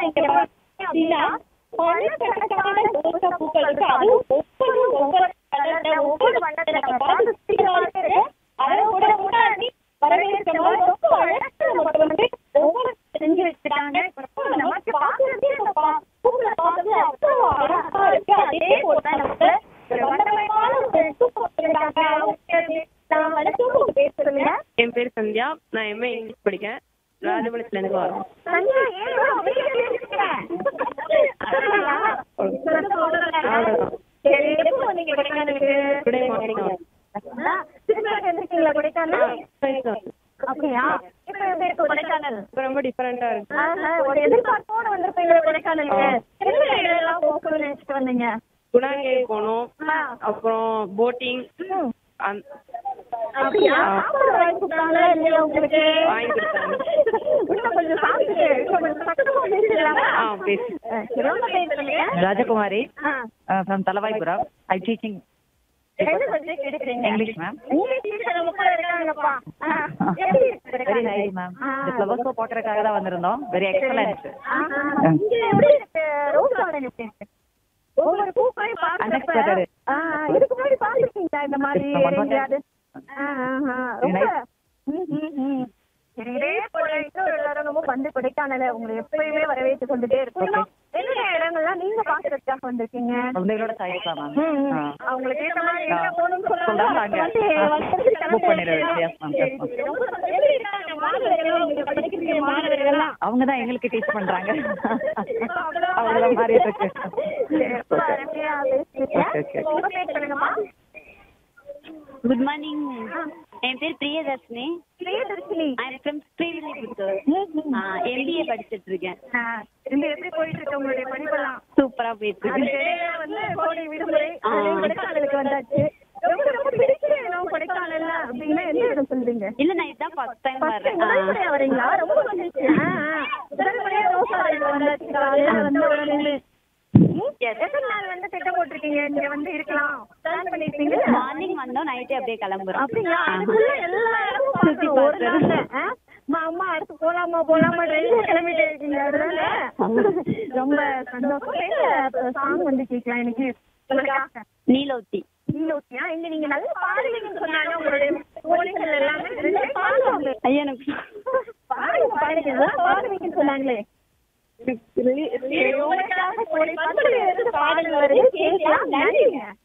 இங்க பாத்தீங்க அப்படின்னா பலதரப்பட்ட ரோஜா பூக்கள் இருக்கு அதுவும் ஒவ்வொரு ஒவ்வொரு கலர்ல ஒவ்வொரு வண்ணத்துல நம்ம பார்த்து சுத்திகரமா இருக்கு அதை கூட முன்னாடி வரவேற்கும் போது ரொம்ப அழகா நமக்கு வந்து ஒவ்வொரு செஞ்சு வச்சுட்டாங்க நமக்கு பார்க்கறதே இந்த பா- பூக்களை பார்க்கறது அவ்வளவு அழகா இருக்கு அதே போலதான் நமக்கு ஒரு வண்ணமயமான ஒரு பூக்கள் வச்சிருக்காங்க. அவங்க நான் வணக்கம் உங்க பேர் சொல்லுங்க என் பேர் சந்தியா நான் எம்ஏ இங்கிலீஷ் படிக்கேன் ராஜபாளையத்துல இருந்து வரோம் சந்தியா, ஏன் இவ்வளவு அமைதியா இருக்கீங்க? அப்படியா? சொல்லுங்க, சொல்லுங்க. சரி, எப்போ வந்தீங்க கொடைக்கானலுக்கு? டுடே மார்னிங் ஆ, திருப்பதிக்கு வந்திருக்கீங்களா கொடைக்கானல்? அப்படியா? இப்ப எப்படி இருக்கு கொடைக்கானல்? ரொம்ப டிஃபரெண்டா இருக்கு ஆஹா, ஒரு எதிர்பார்ப்போட வந்திருப்பீங்க கொடைக்கானலுக்கு. என்ன இடம்லாம் போகணும்னு நினைச்சிட்டு வந்தீங்க? குணாங்கேரி போனோம் ஆ. அப்புறம் போட்டிங் ம். அப்படியா? சாப்பாடு வாங்கி கொடுத்தாங்களா இல்லையா உங்களுக்கு? வாங்கி கொடுத்தாங்க. இன்னும் கொஞ்சம் சாப்பிட்டுட்டு, இன்னும் கொஞ்சம் சத்தமா பேசலாமா? ஆ பேசு ஆ, சரி, உங்க பேர் சொல்லுங்க. Rajakumari ஆ. uh, from Talavaipura. I'm teaching என்ன subject எடுக்கிறீங்க? English, ma'am. இங்கிலீஷ் teacher ரொம்ப இருக்காங்கப்பா. ஆ, எப்படி இருக்கு Very கொடைக்கானல்? nice, ma'am. ஆ. இந்த flowers show பார்க்கறதுக்காக தான் வந்திருந்தோம் வெரி எக்ஸலன்ட் ஆஹா. இங்க எப்படி இருக்கு? ரோஸ் கார்டன் எப்படி இருக்கு? ஒவ்வொரு பூக்களையும் பார்க்கறப்ப- Unexpected. ஆ, இதுக்கு முன்னாடி பார்த்திருக்கீங்களா இந்த மாதிரி Yes, ma'am. எங்கேயாவது? ஆ, ஆஹா. ரொம்ப Nice. ம், ம், ம். சரி, இதே போல இன்னொரு எல்லாரும் வந்து கொடைக்கானல உங்களை எப்பயுமே வரவேற்று கொண்டுட்டே இருக்கோம் என்னென்ன இடங்கள்லாம் நீங்க பாக்குறதுக்காக வந்திருக்கீங்க குழந்தைகளோட சாய்ஸ் தான் மேம் ம், ம். அவங்களுக்கு ஏத்த மாதிரி எங்க போகணும்னு சொன்னா சொன்னாங்க. நாங்க, வந்து ஆ, வந்து கிளம்பி book பண்ணிடுறோம். Yes, ma'am. Yes, சரி, ma'am. சரி. ரொம்ப சந்தோஷம். எப்படி இருக்காங்க மாணவர்கள் இங்க படிக்கிற மாணவர்கள்லாம் அவங்க தான் எங்களுக்கு டீச் பண்றாங்க அவ்வளவு அவ்வளவுதான் மாறி இருக்கு சரி, ரொம்ப அருமையா பேசுறீங்க. Okay, okay. உங்க பேர் சொல்லுங்கம்மா. குட் மார்னிங் என் பேர் Priyadarshini Priyadarshini. I am from Srivilliputhur ம், ம். எம்பிஏ படிச்சிட்டு இருக்கேன் ஆ, திரும்பி எப்படி போயிட்டு இருக்கு உங்களுடைய படிப்பெல்லாம் சூப்பரா போயிட்டு இருக்கு அதுக்கு வந்து கோடை விடுமுறை அதுலயும் கொடைக்கானலுக்கு வந்தாச்சு ரொம்ப ரொம்ப பிடிச்ச இடம் கொடைக்கானல்ல அப்படின்னா எந்த இடம் சொல்றீங்க இல்ல நான் இதான் ஃபர்ஸ்ட் டைம் First வரேன் முதல் முறையா வரீங்களா ரொம்ப மகிழ்ச்சி ஆ, ஆ. முதல் முறையா ரோசா ரைடு வந்தாச்சு காலையில வந்த உடனே ம், எத்தனை நாள் வந்து திட்டம் போட்டிருக்கீங்க நீங்க வந்து இருக்கலாம் பிளான் பண்ணிருக்கீங்க மார்னிங் வந்தோம் நைட்டே அப்படியே கிளம்புறோம் அப்படிங்களா ஆ. அதுக்குள்ள எல்லா இடமும் சுத்தி பார்க்கணும் ஒரு பார்க்கறது. நாள்ல ஆ? அம்மா அம்மா அடுத்து போலாமா போலாமா ரெண்டு கிளம்பிட்டே இருக்கீங்க அதனால ரொம்ப சந்தோஷம் என்ன சாங் வந்து கேட்கலாம் எனக்கு உங்களுக்காக நீலோத்தி நீலோத்தியா இங்க நீங்க நல்லா பாடுவீங்கன்னு சொன்னாங்க உங்களுடைய தோழிகள் எல்லாமே ரெண்டு பாடுவாங்க ஐயா எனக்கு பாடுங்க பாடுங்க நல்லா பாடுவீங்கன்னு சொன்னாங்களே சரி, உங்களுக்காக கோடை பண்புல இருந்து பாடல் வருது கேட்கலாம் நன்றிங்க